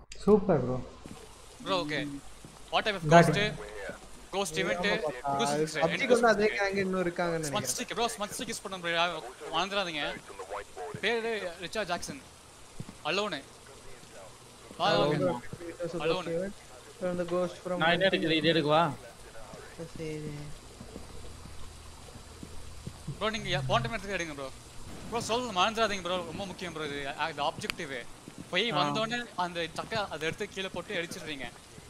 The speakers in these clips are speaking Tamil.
Super bro bro okay what type of Got ghost ghost event பப்ஜிக்கு வந்து அதே கேங் இன்னும் இருக்காங்கன்னு ஸ்மட் நினைக்கிறேன் stick bro smudge stick use பண்ண ப்ரோ மறந்துடாதீங்க பேரு ரிச்சா ஜாக்சன் அலோனு வாங்க Alone. From the ghost from நான் என்ன எடுக்குது இது எடுக்குவா ப்ரோ நீங்க குவாண்டம் எடுத்து எடுங்க ப்ரோ ப்ரோ சொல்ல மறந்துடாதீங்க ப்ரோ ரொம்ப முக்கியம் ப்ரோ இது இது ஆப்ஜெக்டிவ் போய் வந்தோடனே அந்த சக்கை அதை எடுத்து கீழே போட்டு அடிச்சிடுறீங்க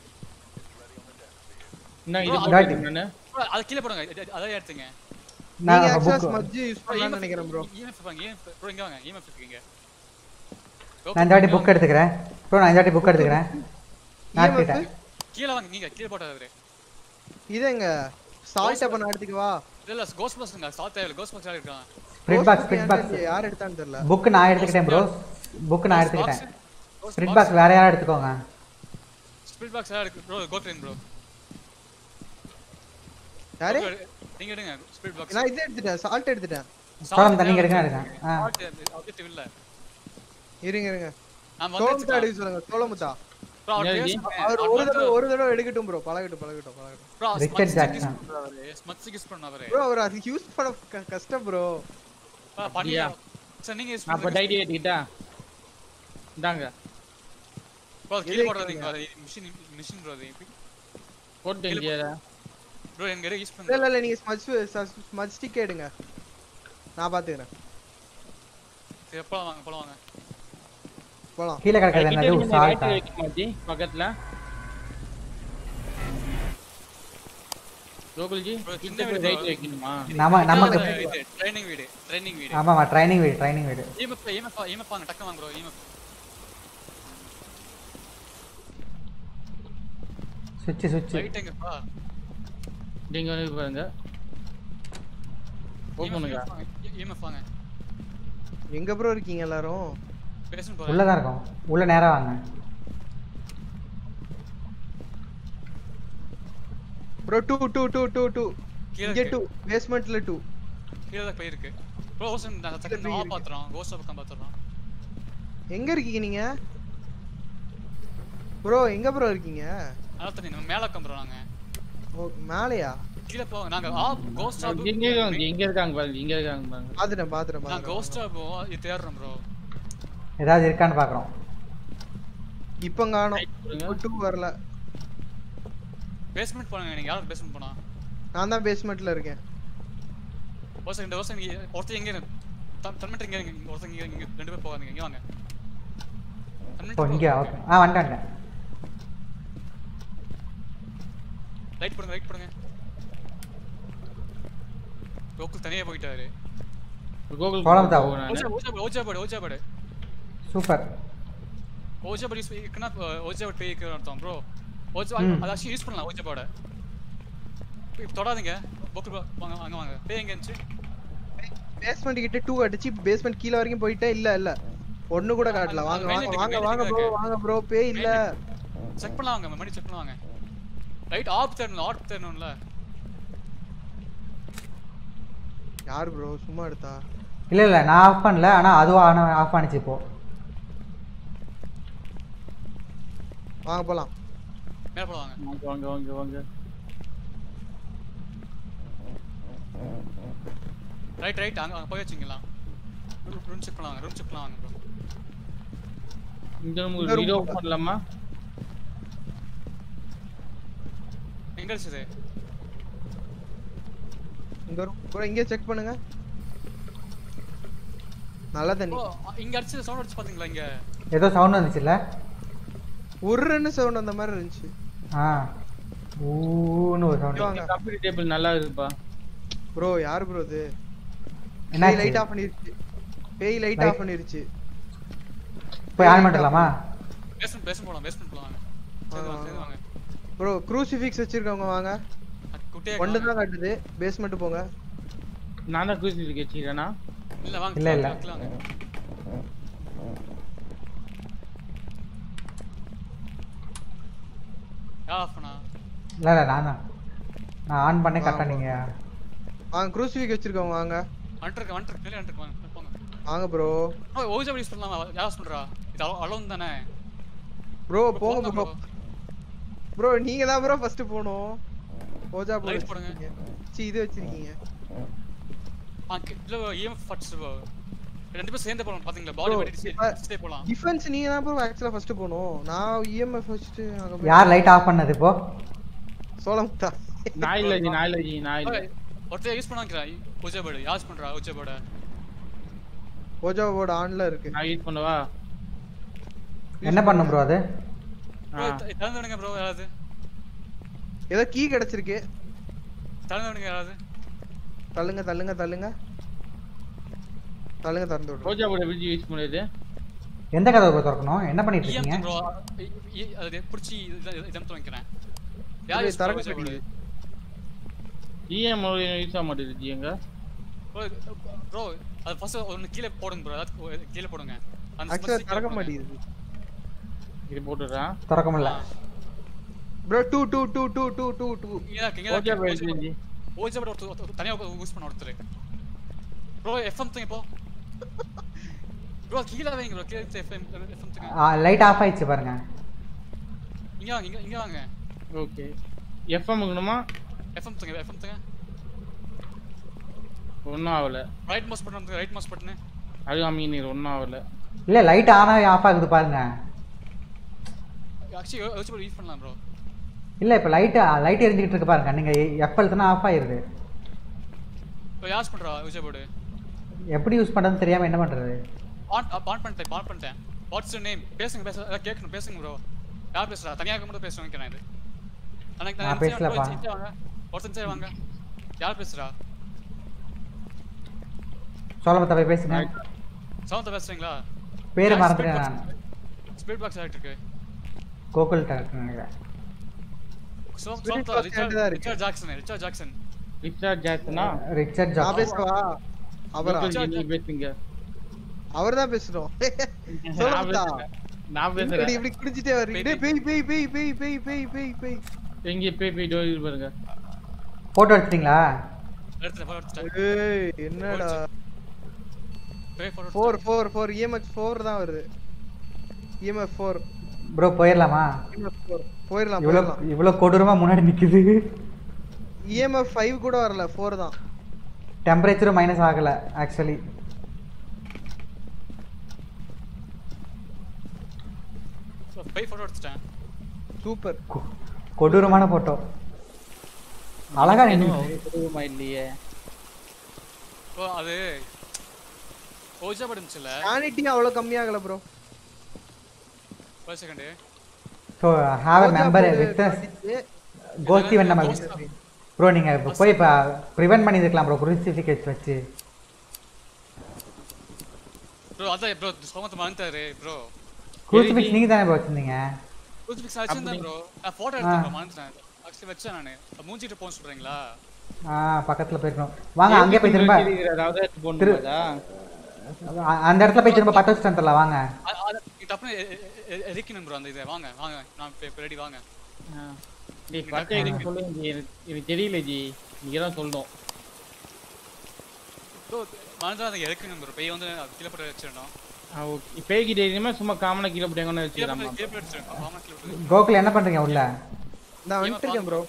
என்ன இது Bro, போட்டு நானு Bro, அதை கீழே போடுங்க இது- அதை எடுத்துங்க நான் நீங்க actually book- smudge use பண்ணலாம்னு நினைக்கிறேன் bro இஎம்எஃப் வாங்க இஎம்எஃப் ப்ரோ இங்க வாங்க இஎம்எஃப் இருக்கீங்க நான் இந்த வாட்டி புக் எடுத்துக்கிறேன் ப்ரோ நான் இந்த வாட்டி புக் எடுத்துக்கிறேன் நாட்டிட்டேன் கீழே வாங்க நீங்க கீழே போட்டாரு இது எங்க சால்ட் அப்ப நான் எடுத்துக்கவா இல்ல இல்ல கோஸ்ட் பாஸ்ங்க சாத் தேவையில்ல கோஸ்ட் பாஸ் இருக்கான் ஸ்பிரிட் பாக்ஸ் ஸ்பிரிட் பாக்ஸ் யார் எடுத்தான்னு தெரியல புக் நான் எடுத்துக்கிட்டேன் ப்ரோ புக் நான் எடுத்துக்கிட்டேன் ஸ்பிரிட் பாக்ஸ் வேற யாரும் எடுத்துக்கோங்க ஸ்பிரிட் பாக்ஸ் இருக்கு ப்ரோ கோட்ரின் ப்ரோ யாரு நீங்க எடுங்க ஸ்பிரிட் பாக்ஸ் நான் இது எடுத்துட்டேன் சால்ட் எடுத்துட்டேன் சோளம் தண்ணி எடுங்க எடுங்க ஆ ஆப்ஜெக்டிவ் இல்ல இருங்க இருங்க நான் சோளமுத்தா வந்து எடுக்க சொல்லுங்க சோளமுத்தா ப்ரோ அவர் என்னது? பேசுங்க. அவர் அவர் ஒரு தடவை வந்து- ஒரு தடவை எடுக்கட்டும் ப்ரோ பழகட்டும் பழகட்டும் பழகட்டும் bro, Richard smudge stick use Jackson. பண்றாரு. smudge stick use பண்ணாரு. ப்ரோ அவர் அது யூஸ் பண்ண க- கஷ்டம் ப்ரோ பா, பண்ணி- அப்படியா? சரி, நீங்க use நான் அப்ப பண்ணுங்க. டைரி எடுத்துக்கிட்டா இந்தாங்க bro, அது கீழே போடாதீங்க. அது machine machine bro, அது. போட்டு இங்கே bro, எங்க இருக்கு use இல்ல பண்ணுங்க. இல்ல இல்ல நீங்க ஸ்மஜ் ஸ்மஜ் ஸ்டிக் எடுங்க நான் பாத்துக்கிறேன் சரி, போலாம் வாங்க, போலாம் வாங்க. போலாம் கீழே கிடக்குது என்னது சால்ட்டா மாத்தி பக்கத்துல கோகுல்ஜி Bro, சின்ன கிட்ட வீடு போய் ரைட் bro. வைக்கணுமா நம்ம நமக்கு இது, training வீடு, training வீடு. ஆமாமா ட்ரைனிங் வீடு ட்ரைனிங் வீடு EMF, EMF, EMF வாங்க, டக்குனு வாங்க bro, EMF. சுவிட்ச் சுவிட்ச் Light எங்கப்பா? நீங்க வந்து பாருங்க ஓபன் EMF பண்ணுங்க வாங்க, EMF வாங்க. எங்க ப்ரோ இருக்கீங்க எல்லாரும் Basement போறேன். உள்ள தான் இருக்கும் உள்ள நேரா வாங்க bro two two two two two கீழே இங்க இருக்கு. டூ பேஸ்மெண்ட்ல டூ கீழே தான் போயிருக்கு. bro, ஒரு second, நான் second ஆ பாத்துறோம். ghost பக்கம் பாத்துறோம். எங்க இருக்கீங்க நீங்க ப்ரோ எங்க ப்ரோ இருக்கீங்க அதான் தண்ணி, நம்ம மேல இருக்கோம் bro நாங்க. ஓ மேலையா கீழே போங்க. நாங்க ஆப், ghost ஆப் இங்க இருக்காங்க இங்க இருக்காங்க பாருங்க இங்க இருக்காங்க பாருங்க பாத்துட்டேன் பாத்துட்டேன் நான் பாத்துட்டேன் ghost ஆப் இது தேடுறேன் bro. ஏதாவது இருக்கான்னு பார்க்குறோம் இப்போ காணோம் கொடுங்க. டூ வரல பேஸ்மெண்ட் போனாங்க நீங்க யாரும் பேஸ்மெண்ட் போனா நான் தான் பேஸ்மெண்ட்ல இருக்கேன் ஒரு செகண்ட் ஒரு செகண்ட் ஒருத்தர் எங்க இரு- தன் தன்மட்டு இங்க இருங்க. இங்க ஒருத்தர் இங்க இங்க ரெண்டு பேர் போகாதீங்க இங்க வாங்க ஓ இங்கே ஓகே ஆ வந்துட்டேன் வந்துட்டேன் லைட் போடுங்க லைட் போடுங்க கோகுல் தனியா போயிட்டாரு கோகுல் சோளம் தான். போகணும் நானு. Ouija ouija board ouija board ouija board super ouija board use இருக்குன்னா ஓஜா பாடு பேய் இருக்குன்னு அர்த்தம் ப்ரோ ஓஜா ம். அதை ஆக்சுவலி யூஸ் பண்ணலாம் ஓஜா பாட இப்போ தொடாதீங்க கோகுல் bro, வாங்க வாங்க வாங்க பேய் எங்க இருந்துச்சு பேஸ்மெண்ட் கிட்ட டூ அடிச்சு பேஸ்மெண்ட் கீழ வரைக்கும் போயிட்டே இல்ல இல்ல ஒண்ணு கூட காட்டல வாங்க மேல வாங்க இருக்கு, வாங்க மேல வாங்க ப்ரோ இருக்கு. வாங்க ப்ரோ பேய் இல்ல செக் பண்ணலாம் வாங்க மணி செக் பண்ணலாம் வாங்க ரைட் ஆப் தரணும் ஆப் தரணும்ல யார் ப்ரோ சும்மா எடுத்தா இல்லை இல்லை நான் ஆஃப் பண்ணல ஆனால் அதுவும் ஆன ஆஃப் பண்ணிச்சு இப்போ வாங்க போலாம் மேல போலாம் வாங்க வாங்க வாங்க வாங்க வாங்க ரைட் ரைட் அங்க அங்க போய் வச்சுக்கலாம் ரூம் செக் பண்ணலாம் வாங்க ரூம் செக் பண்ணலாம் வாங்க bro இந்த ரூம் இந்த room வீடியோ போட்டா. பண்ணலாமா எங்க அடிச்சது இங்க ப்ரோ இங்கே செக் பண்ணுங்க நல்ல தண்ணி ஓ இங்க அடிச்சது சவுண்ட் அடிச்சு பாத்தீங்களா இங்க ஏதோ சவுண்ட் வந்துச்சுல்ல உருன்னு சவுண்ட் அந்த மாதிரி இருந்துச்சு ஆ ஊன்னு ஒரு சவுண்ட் வாங்க கம்ப்யூட்டர் டேபிள் நல்லா இருக்குப்பா ப்ரோ யார் ப்ரோ இது பேய் என்னாச்சு லைட் ஆஃப் பண்ணிருச்சு பேய் லைட் Light- ஆஃப் பண்ணிருச்சு போய் ஆன் பண்ணிடலாமா பேஸ்மெண்ட் பேஸ்மெண்ட் போலாம் பேஸ்மெண்ட் போலாம் வாங்க சேர்ந்து வாங்க சேர்ந்து வாங்க ப்ரோ க்ரூசிஃபிக்ஸ் வச்சிருக்கவங்க வாங்க அது குட்டியா ஒன்று இருக்கலாம். தான் காட்டுது பேஸ்மெண்ட் போங்க நான் தான் குரூசி வச்சுக்கிறேனா இல்ல வாங்க இல்ல, இல்ல. கீழ வாங்க யார் ஆஃப் பண்ணா இல்லை இல்லை நான் தான் நான் ஆன் பண்ணி கரெக்டாக நீங்கள் வாங்க க்ரூசிஃபிக் வச்சிருக்கவங்க வாங்க வந்துருக்கு வந்துருக்கு வெளியே வந்துருக்கு வாங்க போங்க வாங்க ப்ரோ ஓ ஓஜா யூஸ் பண்ணலாமா யார் சொல்றா இது அலோன் தானே ப்ரோ போங்க போங்க ப்ரோ bro. ப்ரோ நீங்க தான் ப்ரோ ஃபர்ஸ்ட் போணும் ஓஜா போட Light போடுங்க. வச்சிருக்கீங்க சி இது வச்சிருக்கீங்க ஆ, கி- இல்ல EMF ஃபர்ஸ்ட் bro. ரெண்டு பேரும் சேர்ந்து போலாம் பாத்தீங்களா பாடி Bro, வெட்டி இப்ப- ஸ்டே போலாம் டிஃபென்ஸ் நீங்க தான் ப்ரோ ஆக்சுவலா ஃபர்ஸ்ட் போணும் நான் இஎம்எஃப் வச்சுட்டு அங்க போய் யார் லைட் ஆஃப் பண்ணது இப்போ சோளமுத்தா நான் இல்ல ஜி நான் இல்ல ஜி நான் இல்ல ஓய், ஒருத்தர் யூஸ் பண்ணாங்கிறா உஜா பேர்டு யாஸ் பண்றா உஜா பேர்டு ஓஜா போர்டு ஆன்ல இருக்கு நான் யூஸ் பண்ணவா என்ன பண்ணும் ப்ரோ அது ஆ திறந்து விடுங்க ப்ரோ யாராவது ஏதோ கீ கிடைச்சிருக்கு திறந்து விடுங்க யாராவது தள்ளுங்க தள்ளுங்க தள்ளுங்க தள்ளுங்க திறந்து விடுறோம் ரோஜா போட விஜி யூஸ் பண்ணுது எந்த கதவை bro திறக்கணும் என்ன பண்ணிட்டு இருக்கீங்க EMF ப்ரோ அது பிடிச்சி இதம் வைக்கிறேன் யார் இது யூஸ் திறக்க உஜா பேர்டு மாட்டேங்குது. இஎம் யூஸ் ஆக மாட்டேது ஜி எங்க ப்ரோ அது ஃபர்ஸ்ட் ஒன்னு கீழே போடுங்க ப்ரோ அதாவது கீழே போடுங்க அந்த ஆக்சுவலா smudge திறக்க கீழே மாட்டேங்குது இது போட்டுறேன் திறக்க முடியல bro two two two two two two two இங்க தான் இங்க ரோஜா தான் போயிடுச்சு ஜி ஓஜா பேர்டு ஒருத்தர் ஒருத்தர் தனியா யூஸ் பண்ண ஒருத்தர் ப்ரோ எஃப்எம் தூங்க இப்போ ப்ரோ கீழே வைங்க ப்ரோ கீழே எஃப்எம் எஃப்எம் தூங்க லைட் ஆஃப் ஆயிடுச்சு பாருங்க இங்க வாங்க இங்க இங்க வாங்க ஓகே எஃப்எம் இருக்கணுமா எஃப்எம் தூங்க எஃப்எம் தூங்க ஒன்றும் ஆகல right mouse button right mouse button அது அமீன் ஒன்றும் ஆகல இல்ல லைட் ஆன் ஆகி ஆஃப் ஆகுது பாருங்க ஆக்சுவலி யோசிச்சு யூஸ் பண்ணலாம் ப்ரோ இல்ல இப்ப லைட் லைட் எரிஞ்சுக்கிட்டு இருக்கு பாருங்க நீங்க எப்ப எழுத்துனா ஆஃப் ஆயிருது இப்போ யாஸ் பண்றா யூஸ் போர்டு எப்படி யூஸ் பண்றதுன்னு தெரியாம என்ன பண்றது ஆன் ஆன் பண்ணிட்டேன் ஆன் பண்ணிட்டேன் வாட்ஸ் யூர் நேம் பேசுங்க பேச அதான் கேட்கணும் பேசுங்க ப்ரோ யார் பேசுறா தனியாக இருக்கும்போது பேச வைக்கிறேன் இது எனக்கு நான் பேசலப்பா. வாங்க ஒருத்தன் சரி வாங்க யார் பேசுறா சொல்ல தப்ப பேசுங்க சவுந்த பேசுறீங்களா பேரு மறந்துட்டேன் நான் ஸ்பீட் பாக்ஸ் ஆகிட்டு இருக்கு கோகுல் டேரக்டர் நினைக்கிறேன் சோ- Spirit சவுந்தா box ரிச்சர்ட் ஆகிட்டு தான் இருக்கு. Richard Jackson Richard Jackson Richard ஜாக்சனா ரிச்சர்ட் நான் ஜாக் பேசவா அவரா Richard நீ பேசுங்க அவர் தான் பேசணும் நான் சோளமுத்தா பேசுறேன் நான் இப்படி பேசுறேன் இப்படி குடிச்சிட்டே வர்றீங்க டேய் பேய் பேய் பேய் பேய் பேய் பேய் பேய் பேய் எங்கே போய் போய் டோர் இது பாருங்க போட்டோ எடுத்துட்டீங்களா எடுத்துட்டேன் photo எடுத்துட்டேன் ஏய் என்னடா பே photo four four four EMX four தான் வருது இஎம்எஃப் ஃபோர் ப்ரோ போயிடலாமா இஎம்எஃப் ஃபோர் போயிடலாம் இவ்வளோ போயிடலாம் இவ்வளோ கொடூரமா முன்னாடி நிக்குது இஎம்எஃப் ஃபைவ் கூட வரல ஃபோர் தான் டெம்பரேச்சரும் மைனஸ் ஆகல ஆக்சுவலி எடுத்துட்டேன் பே photo எடுத்துட்டேன் சூப்பர் கொடூரமான போட்டோ அழகா நின்னு தெரியுமா இல்லையே ப்ரோ அது ஓஜா படுச்சுல குவானிட்டியும் அவ்வளோ கம்மியாகல ப்ரோ ஒரு second so have a member with கோஸ்டி வென் நம்ம ப்ரோ நீங்க இப்போ போய் இப்போ ப்ரிவென்ட் பண்ணியிருக்கலாம் ப்ரோ குரூசிஃபிகேட் வச்சு ப்ரோ அதான் ப்ரோ சோமத்து மறந்துட்டாரு ப்ரோ குரூசிஃபிக்ஸ் நீங்க தானே ப்ரோ வச்சிருந்தீங்க குரூசிஃபிக்ஸ் வச்சிருந்தேன் ப்ரோ நான் போட்டோ எடுத்தேன் ப்ரோ மறந்துட்டேன் ஆக்சுவலி வச்சேன் நானு மூஞ்சிட்டு போன் சொல்றீங்களா ஆ பக்கத்துல போயிருக்கணும் வாங்க அங்கே போய் திரும்ப அதாவது போனதா அ- அந்த இடத்துல போய் திரும்ப பத்த வச்சுட்டு வந்துடலாம் வாங்க அ- அத- இது டப்புனு எ- எ- எ- எரிக்கணும் ப்ரோ அந்த இதை வாங்க வாங்க நான் இப்போ ரெடி வாங்க டேய் பட்ட எனக்கு சொல்லுங்க ஜி எனக்கு எனக்கு தெரியல ஜி நீங்க தான் சொல்லணும் ப்ரோ மறந்துட்டு அதை இறக்கணும் ப்ரோ பையன் வந்து அது கீழே போட்டு வச்சிடணும் ஆ ஓகே பேய்கிட்ட இனிமே சும்மா காமனா கீழே போட்டாங்கன்னு கீழே வச்சுக்கிறாமா போட்டு கீழே போட்டு வச்சிடணும் ஆமா கீழே போட்டு கோகுல் என்ன பண்றீங்க உள்ள நான் வந்துருக்கேன் ப்ரோ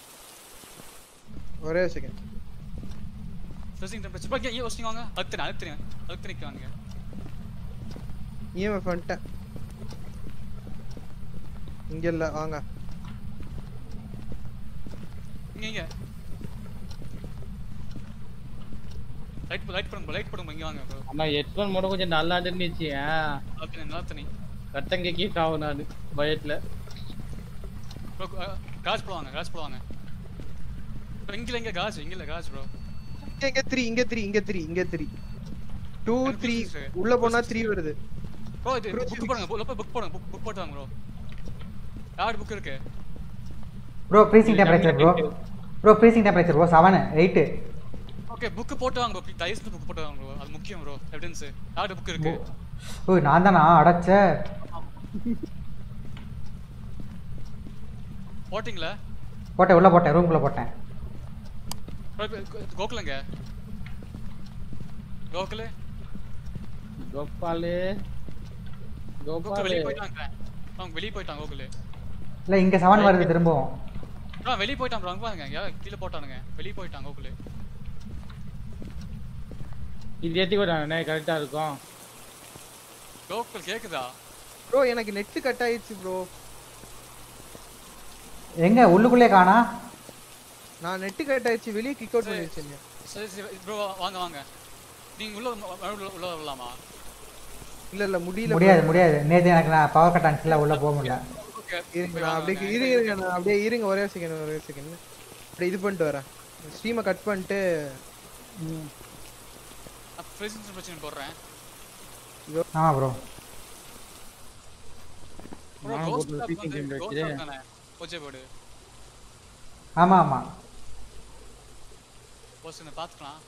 ஒரே செகண்ட் ஃப்ரிசிங் டெம்பரேச்சர் பா ஏன் யோசிங்க வாங்க அழுத்தனே அழுத்தனே அழுத்தனே நிற்காங்க இஎம்எஃப் வந்துட்டேன் இங்க இல்ல வாங்க இங்க இங்க லைட் லைட் பண்ணுங்க லைட் பண்ணுங்க இங்க வாங்க ப்ரோ ஆனா ஹெட்ஃபோன் மட்டும் கொஞ்சம் நல்லா இருந்துச்சு ஆ. அழுத்தனே அழுத்தனே ரத்தம் கேக்கே சாவும் நான் பயத்துல ப்ரோ காஜ் போடுவாங்க காஜ் போடுவாங்க ப்ரோ இங்க இங்க காஜ் இங்க இல்ல காஜ் ப்ரோ இங்க இங்க த்ரீ இங்க த்ரீ இங்க த்ரீ இங்க த்ரீ டூ எனக்கு த்ரீ புரிஞ்சுச்சு. உள்ள போனா த்ரீ வருது ப்ரோ இது Bro, புக் போடுங்க உள்ள போய் புக் போடுங்க புக் புக் போட்டு வாங்க ப்ரோ யார் புக் இருக்கு bro freezing temperature bro bro freezing temperature bro seven eight okay book போட்டு வாங்க ப்ரோ தயவு செஞ்சு புக் போட்டு வாங்க ப்ரோ அது முக்கியம் ப்ரோ எவிடன்ஸ் யார் புக் இருக்கு ஓ நான் தானா அடைச்ச போட்டிங்களா போட்டேன் உள்ள போட்டேன் ரூம்குள்ள போட்டேன் ப்ரோ கோகுலங்க கோகுல கோபாலு கோகுல் கோபாலு வெளிய போயிட்டு வாங்க அவங்க வெளியே போயிட்டாங்க கோகுலு இல்லை இங்கே செவன் வருது திரும்பவும் ப்ரோ வெளியே போயிட்டான் ப்ரோ அங்க பாருங்க யா- கீழே போட்டானுங்க வெளியே போயிட்டாங்க கோகுலு இது ஏற்றி கூட கரெக்டாக இருக்கும் கோகுல் கேக்குதா ப்ரோ எனக்கு நெட் கட் ஆயிடுச்சு ப்ரோ எங்க உள்ளுக்குள்ளே காணா நான் நெட் கட் ஆயிடுச்சு வெளியே கிக் அவுட் பண்ணிருச்சேன் சரி சரி ப்ரோ வாங்க வாங்க நீங்க உள்ள உள்ள- உள்ள வரலாமா இல்ல இல்ல முடியல முடியாது முடியாது நேற்று எனக்கு நான் பவர் கட் ஆனிச்சுல உள்ளே போக முடியல ஓகே இருங்க நான் அப்படியே இருங்க இருங்க நான் அப்படியே இருங்க ஒரே செகண்ட் ஒரே செகண்ட் அப்படியே இது பண்ணிட்டு வரேன் ஸ்ட்ரீமை கட் பண்ணிட்டு ஃப்ரீசிங் பிரச்சனை போடுறேன் ஆமாம் ப்ரோ ப்ரோ நானும் கோஸ்ட் போட்டு லேப் freezing வந்து time கோஸ்ட் வச்சு. லேப் தானே போச்சே போடு ஆமாம் ஆமாம் கோஸ்ட் பாத்துக்கலாம்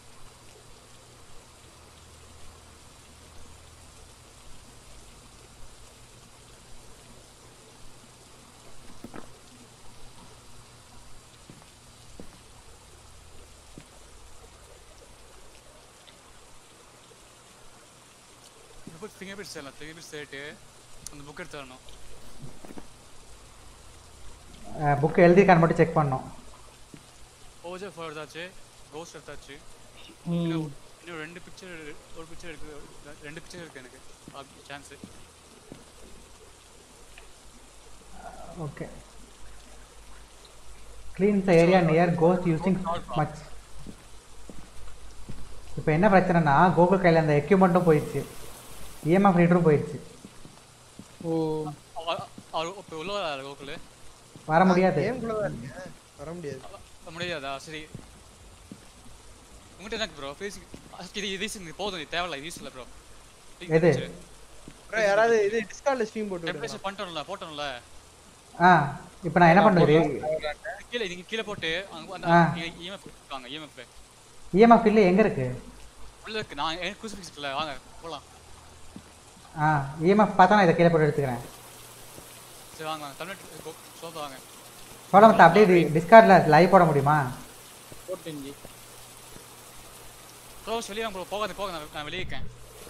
ஃபிங்கர் பிரிட்ஸ் எல்லாம் ஃபிங்கர் பிரிட்ஸ் சேர்த்து அந்த புக் எடுத்து வரணும் புக் எழுதிருக்கான்னு மட்டும் செக் பண்ணோம் ஓஜே ஃபோர் எடுத்தாச்சு கோஸ்ட் எடுத்தாச்சு ம். இன்னும் இன்னும் ரெண்டு பிக்சர் ஒரு பிக்சர் இருக்கு ரெண்டு பிக்சர் இருக்கு எனக்கு chance okay cleans area near ghost using much இப்போ என்ன பிரச்சனைனா கோகுல் கையில் அந்த எக்யூப்மெண்ட்டும் போயிடுச்சு இஎம்எஃப் ரீடரும் போயிடுச்சு ஓ அவர் இப்போ உள்ள வராரு கோகுல் வர முடியாது கேம் குள்ள தான் இருக்கேன் வர முடியாது முடியாதா சரி உங்கள்கிட்ட எனக்கு ப்ரோ பேசி இது இது இது போதும் இது தேவையில்ல இது யூஸ் இல்லை ப்ரோ எது? ப்ரோ யாராவது இது டிஸ்கார்ட்ல ஸ்ட்ரீம் போட்டு விடுங்க டெம்பரேச்சர் பண்ணிட்டோம்ல போட்டோம்ல ஆ இப்போ நான் என்ன பண்ணுறது கீழே நீங்க கீழே போட்டு அங்க ஆ. இஎம்எஃப் இருக்காங்க இஎம்எஃப் இஎம்எஃப் இல்லை எங்கே இருக்கு உள்ள இருக்கு நான் எனக்கு குரூசிஃபிக்ஸ் இருக்குல்ல வாங்க போலாம் ஆ இஎம்எஃப் பார்த்தா நான் இதை கீழே போட்டு எடுத்துக்கிறேன் சரி வாங்க வாங்க தமிழ்நாட்டு சொல்ல வாங்க சொல்ல மத்த அப்படியே டிஸ்கார்டில் லைவ் போட முடியுமா போட்டுஞ்சி ப்ரோ வெளியே வாங்க ப்ரோ போகாத போக நான் நான் வெளியே இருக்கேன்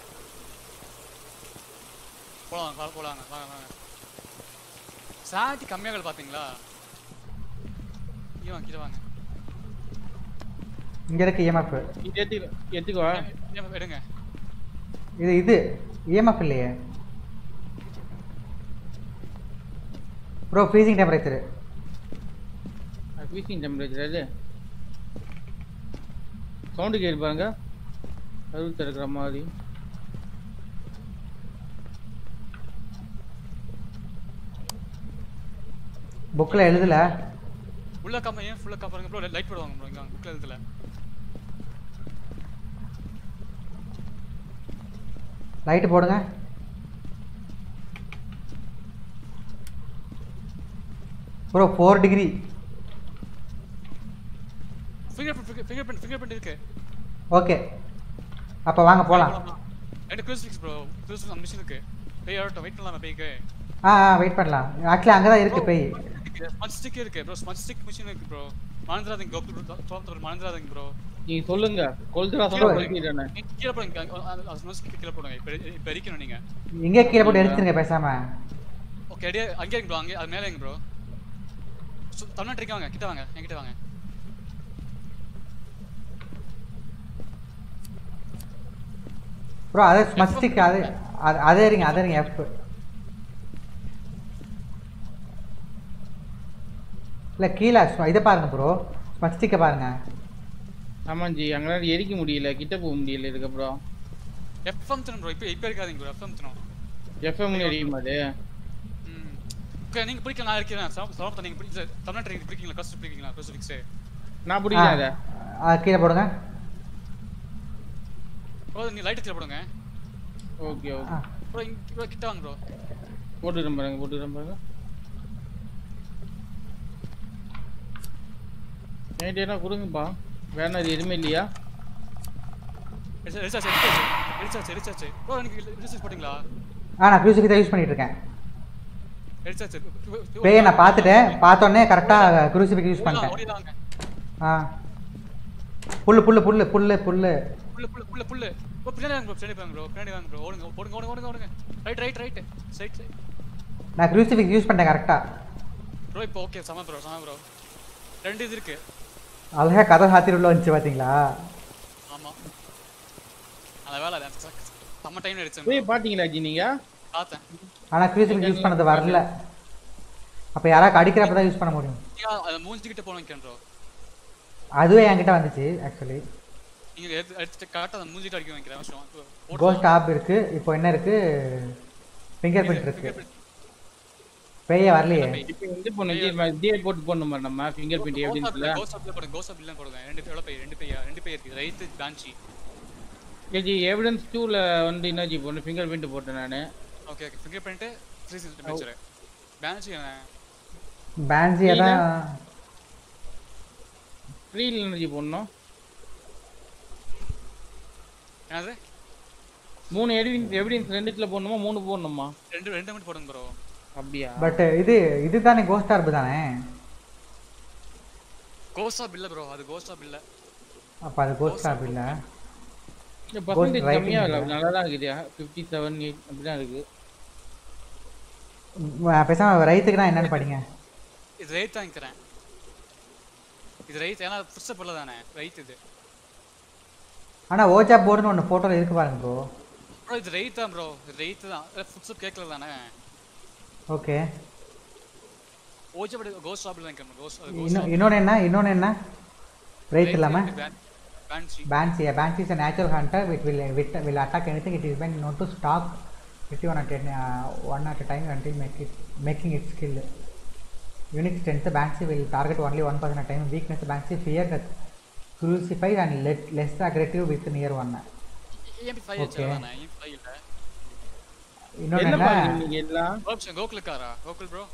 போலாம் வா போலாங்க வாங்க வாங்க சாட்டி கம்மியாக பார்த்தீங்களா இங்கே வாங்க கீழே வாங்க இங்கே இருக்கு இஎம்எஃப் இது ஏற்றி எடுத்துக்கோ EMF எடுங்க இது இது இஎம்எஃப் இல்லையே bro freezing temperature freezing temperature அது சவுண்டு கேட்டு பாருங்க அறுபத்தி இருக்கிற மாதிரி புக்கில் எழுதல உள்ள கம்ம ஏன் ஃபுல்லாக கப்பாருங்க ப்ரோ லைட் போடுவாங்க ப்ரோ இங்கே புக்கில் எழுதல லைட்டு போடுங்க bro four degree finger print finger print finger print இருக்கு ஓகே அப்போ வாங்க போகலாம் ரெண்டு க்ரூசிஃபிக்ஸ் ப்ரோ க்ரூசிஃபிக்ஸ் அந்த மிஷின் இருக்கு பேய் ஆகட்டும் வெயிட் பண்ணலாமா பேய்க்கு ஆ ஆ வெயிட் பண்ணலாம் ஆக்சுவலி அங்கே தான் இருக்குது பேய் ஸ்மச் ஸ்டிக் இருக்கு ப்ரோ ஸ்மச் ஸ்டிக் மிஷின் இருக்கு ப்ரோ மறந்துடாதீங்க கோகுல் மறந்துடாதீங்க ப்ரோ நீங்க சொல்லுங்க கொளுத்துறா சொல்ல கொளுத்திடுறேன் நீங்க கீழே போடுங்க அந்த ஸ்மச் ஸ்டிக் கீழே போடுங்க இப்போ இப்போ எரிக்கணும் நீங்க இங்கே கீழே போட்டு எடுத்துருங்க பேசாம ஓகே அடியே அங்கே ப்ரோ அங்கே அது மேலே ப்ரோ தமிழ்நாட்டு இருக்காங்க கிட்ட வாங்க என்கிட்ட வாங்க ப்ரோ அதே ஸ்மஸ்டிக் அதே அது- அதே இருங்க அதே இருங்க எஃப் இல்லை கீழே ஸ்ம- இதை பாருங்க ப்ரோ ஸ்மஸ்டிக்கை பாருங்க ஆமாஞ்சி அங்களால எரிக்க முடியல கிட்ட போக முடியல இதுக்கப்புறம் எஃப்எம் தணும் ப்ரோ இப்போ இப்போ இருக்காதீங்க ப்ரோ எஃப்எம் தணும் எஃப்எம் எரியுமா அது ம் ஓகே நீங்கள் பிடிக்கலாம் நான் இருக்கிறேன் சமப்பத்தை நீங்கள் பிடிக்கல தமிழ்நாட்டு நீங்கள் பிடிக்கீங்களா கஷ்டம் பிடிக்கீங்களா க்ரூசிஃபிக்ஸு நான் பிடிக்கல அதை ஆ, கீழே போடுங்க ப்ரோ நீ லைட்டு கீழே போடுங்க ஓகே ஓகே ஆ ப்ரோ இங்கே ப்ரோ கிட்ட வாங்க ப்ரோ போட்டுக்கிறேன் பாருங்க போட்டுக்கிறேன் பாருங்க நைட் என்ன கொடுங்கப்பா வேற அது எதுவுமே இல்லையா எரிச்சாச்சு எரிச்சாச்சு எரிச்சாச்சு எரிச்சாச்சு ப்ரோ எனக்கு ரிசர்ச் போட்டிங்களா ஆ நான் ஃபியூசிக்கு தான் யூஸ் பண்ணிட்டு இருக்கேன் எரிச்சாச்சு பேயை நான் பார்த்துட்டேன் பார்த்தோன்னே கரெக்டாக குரூசிஃபிக் யூஸ் பண்ணிட்டேன் ஓடிடாங்க ஆ புல்லு புல்லு புல்லு புல்லு புல்லு புல்லு புல்லு புல்லு புல்லு ப்ரோ பின்னாடி வாங்க ப்ரோ பின்னாடி வாங்க ப்ரோ பின்னாடி வாங்க ப்ரோ ஓடுங்க ஓடுங்க ஓடுங்க ஓடுங்க ஓடுங்க right right right side side நான் க்ரூசிஃபிக்ஸ் யூஸ் பண்ணிட்டேன் கரெக்டா ப்ரோ இப்போ ஓகே சம ப்ரோ சம ப்ரோ ரெண்டு இது இருக்கு அழகா கதை சாத்திட்டு உள்ள வந்துச்சு பாத்தீங்களா ஆமா அந்த வேலை அது ச- செம்ம டைம் எடுத்தேன் போய் பாத்தீங்களா ஜி நீங்க பார்த்தேன் ஆனா க்ரூசிஃபிக்ஸ் யூஸ் பண்ணது வரல அப்ப யாராவது அடிக்கிறப்ப தான் யூஸ் பண்ண முடியும் நீங்க அதை மூஞ்சிக்கிட்ட போன வைக்கேன் ப்ரோ அதுவே என்கிட்ட வந்துச்சு ஆக்சுவலி நீங்க எடுத்து எடுத்துட்டு கரெக்டாக அதை மூஞ்சிட்டு அடிக்க வைக்கிறேன் விஷயம் கோஸ்ட் ஆப் இருக்கு இப்போ என்ன இருக்கு ஃபிங்கர் பிரிண்ட் இருக்கு பேய வரலையே இப்போ வந்து போன ஜி டிஏ போட்டு போடணுமா நம்ம ஃபிங்கர் பிரிண்ட் எவிடன்ஸ்ல கோஸ்ட் அப்ல போடுங்க கோஸ்ட் அப்ல போடுங்க ரெண்டு எவ்வளோ பை ரெண்டு பை ரெண்டு பை இருக்கு ரைட்டு பேன்ச்சி ஜி எவிடன்ஸ் டூல வந்து என்ன ஜி போடணும் ஃபிங்கர் பிரிண்ட் போட்டேன் நானு okay okay finger print three sixty temperature fancy பேன்சியா தான் த்ரீல என்ன ஜி போடணும் என்னது மூணு எவிடன்ஸ் எவிடன்ஸ் ரெண்டுத்துல போடணுமா மூணு போடணுமா ரெண்டு ரெண்டு மட்டும் போடுங்க ப்ரோ அப்படியா பட் இது இதுதானே கோஸ்ட் ஆர்ப் தானே கோஸ்ட் ஆப் இல்ல ப்ரோ அது கோஸ்ட் ஆப் இல்ல அப்ப அது கோஸ்ட் ஆர்ப் இல்ல இந்த பர்சன்டேஜ் writing கம்மியா இல்ல. இல்ல நல்லா தான் இருக்குது ஃபிஃப்டி செவன் எயிட் அப்படிதான் இருக்கு ம், பேசாம ரைத்துக்குனா என்னன்னு படிங்க இது ரைட் வாங்கிக்கிறேன் இது ரைட் ஏன்னா ஃபுட்ஸ்டெப் இல்ல தானே ரைட் இது ஆனா ஓஜா போர்டுன்னு ஒன்று ஃபோட்டோல இருக்கு பாருங்க ப்ரோ ப்ரோ இது ரைட் தான் ப்ரோ இது ரைட் தான் ஃபுட்ஸ்டெப் கேட்கல தானே ஓகே ஓஜா பட் கோஸ்ட் ஆப்ல வாங்கிக்கிறேன் கோஸ்ட் அது இன்னும் இன்னொன்று என்ன இன்னொன்று என்ன ரைட் இல்லாம பேன்ச்சி Banshee. A Banshee is a natural hunter which will, which will attack anything. It is been known to stalk pretty one at a, uh, one at a time until make it, making it skill. Unique strength, the Banshee will target only one person at a time. Weakness, the Banshee fear that crucified and let, less aggressive with near one. EMP 5 Okay. வச்சிருக்கானே EMP 5 இல்ல இன்னொன்று என்ன என்ன பாருங்க நீங்க எல்லாம் ஆப்ஷன் கோகுல் காரா Gokul bro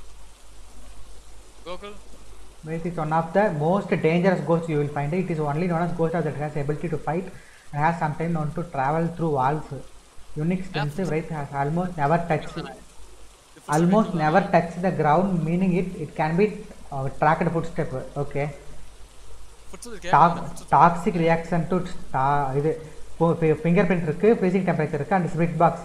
Gokul It is one of the most dangerous ghosts you will find. It is only known as ghost that has ability to fight and has sometimes known to travel through walls. Unique strength, Wraith has almost never touched almost never touched the ground, meaning it it can be uh, tracked footstep. Okay. Footstep Tox- கேட்கல toxic reaction to sta- இது ஃபிங்கர் பிரிண்ட் இருக்கு ஃப்ரீசிங் டெம்பரேச்சர் இருக்கு அண்ட் ஸ்பிரிட் பாக்ஸ்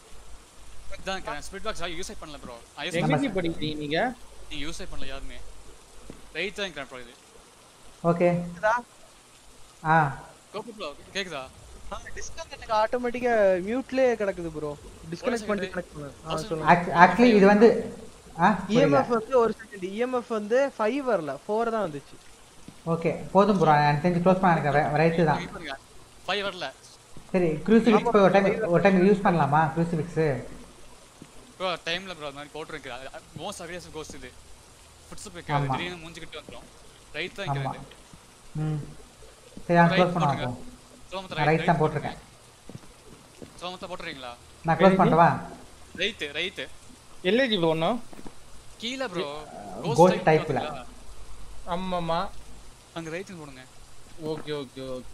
இதான் ஸ்பிரிட் பாக்ஸ் யூஸ் பண்ணல ப்ரோ யூஸ் எங்க ஜி படிக்கிறீங்க நீங்க நீங்க யூஸ் பண்ணல யாருமே ரைட் தான் இருக்கிறேன் ப்ரோ இது ஓகே கேக்குதா? ஆ கோகுல் ப்ரோ கேக்குதா டிஸ்கனெக்ட் ஆட்டோமேட்டிக்கா மியூட்லயே கிடக்குது ப்ரோ டிஸ்கனெக்ட் பண்ணி கனெக்ட் பண்ணு ஆ சொல்லுங்க ஆக்சுவலி இது வந்து ஆ இஎம்எஃப் வந்து ஒரு செகண்ட் இஎம்எஃப் வந்து 5 வரல 4 தான் வந்துச்சு ஓகே போதும் ப்ரோ எனக்கு தெரிஞ்சு க்ளோஸ் பண்ண எனக்கு ரைட்டு தான் வெயிட் பண்ணுங்க 5 வரல சரி க்ரூசிஃபிக்ஸ் போய் ஒரு டைம் ஒரு டைம் யூஸ் பண்ணலாமா க்ரூசிஃபிக்ஸு ப்ரோ டைம்ல ப்ரோ அது மாதிரி போட்டுருக்கு மோஸ்ட் அக்ரெசிவ் கோஸ்ட் இது ஃபுட்ஸ்டெப் வைக்காது ஆமா. திடீர்னு மூஞ்சிக்கிட்டு வந்துரும் ரைட் தான் ஆமா இருக்கிறது ம் சரி நான் க்ளோஸ் ரைட் பண்ணுவோம் போட்டுருங்க அப்போ சோமத்த நான் ரைட் தான் போட்டிருக்கேன் சோமத்த போட்டுறீங்களா நான் க்ளோஸ் பண்ணவா ரைட் ரைட் எல்லை ஜி போடணும் கீழ ப்ரோ ghost type ல. ஆமாமா அங்க ரைட் போடுங்க ஓகே ஓகே ஓகே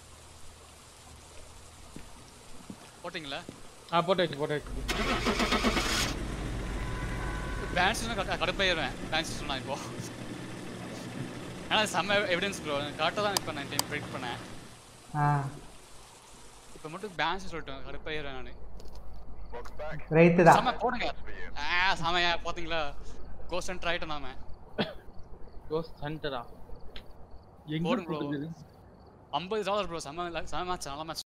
போட்டீங்களா ஆ போட்டாச்சு போட்டாச்சு பேன்ஸ் கடுப்பாயிருவேன் பேன்ஸ் சொன்னா இப்போ ஆனா அது செம்ம எவிடன்ஸ் ப்ரோ கரெக்டாக தான் இப்போ நான் டைம் ப்ரெடிக்ட் பண்ணேன் ஆ இப்போ மட்டும் பேன்ஸ் சொல்லிட்டேன் கடுப்பாயிருவேன் நான் ரைட்டு தான் செம்ம போடுங்க ஆ செமையா பாத்தீங்களா கோஸ்ட் அண்ட் ரைட் நாம கோஸ்ட் ஹண்டரா எங்க போடுங்க bro. போட்டுருக்குது? ஐம்பது டாலர் ப்ரோ செம்ம செம்ம மேட்ச் நல்ல மேட்ச்